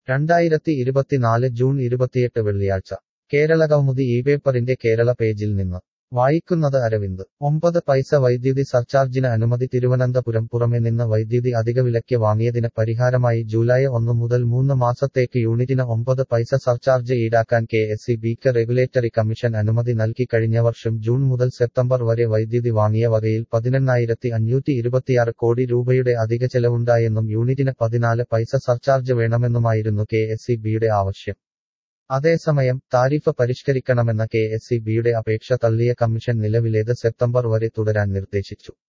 രണ്ടായിരത്തി ഇരുപത്തിനാല് ജൂൺ ഇരുപത്തിയെട്ട് വെള്ളിയാഴ്ച കേരള കൗമുദി ഈ പേപ്പറിന്റെ കേരള പേജിൽ നിന്ന് വായിക്കുന്നത് അരവിന്ദ് ഒമ്പത് പൈസ വൈദ്യുതി സർചാർജിന് അനുമതി തിരുവനന്തപുരം പുറമെ നിന്ന് വൈദ്യുതി അധികവിലയ്ക്ക് വാങ്ങിയതിന് പരിഹാരമായി ജൂലൈ ഒന്ന് മുതൽ മൂന്ന് മാസത്തേക്ക് യൂണിറ്റിന് ഒമ്പത് പൈസ സർചാർജ് ഈടാക്കാൻ കെ എസ് ഇ ബിക്ക് റെഗുലേറ്ററി കമ്മീഷൻ അനുമതി നൽകി കഴിഞ്ഞ വർഷം ജൂൺ മുതൽ സെപ്റ്റംബർ വരെ വൈദ്യുതി വാങ്ങിയ വകയിൽ പതിനെണ്ണായിരത്തി അഞ്ഞൂറ്റി ഇരുപത്തിയാറ് കോടി രൂപയുടെ അധിക ചെലവുണ്ടായെന്നും യൂണിറ്റിന് പതിനാല് പൈസ സർചാർജ് വേണമെന്നുമായിരുന്നു കെ എസ് ഇ ബിയുടെ ആവശ്യം അതേസമയം താരിഫ് പരിഷ്കരിക്കണമെന്ന കെ എസ് ഇ ബിയുടെ അപേക്ഷ തള്ളിയ കമ്മീഷൻ നിലവിലേത് സെപ്റ്റംബർ വരെ തുടരാൻ നിർദ്ദേശിച്ചു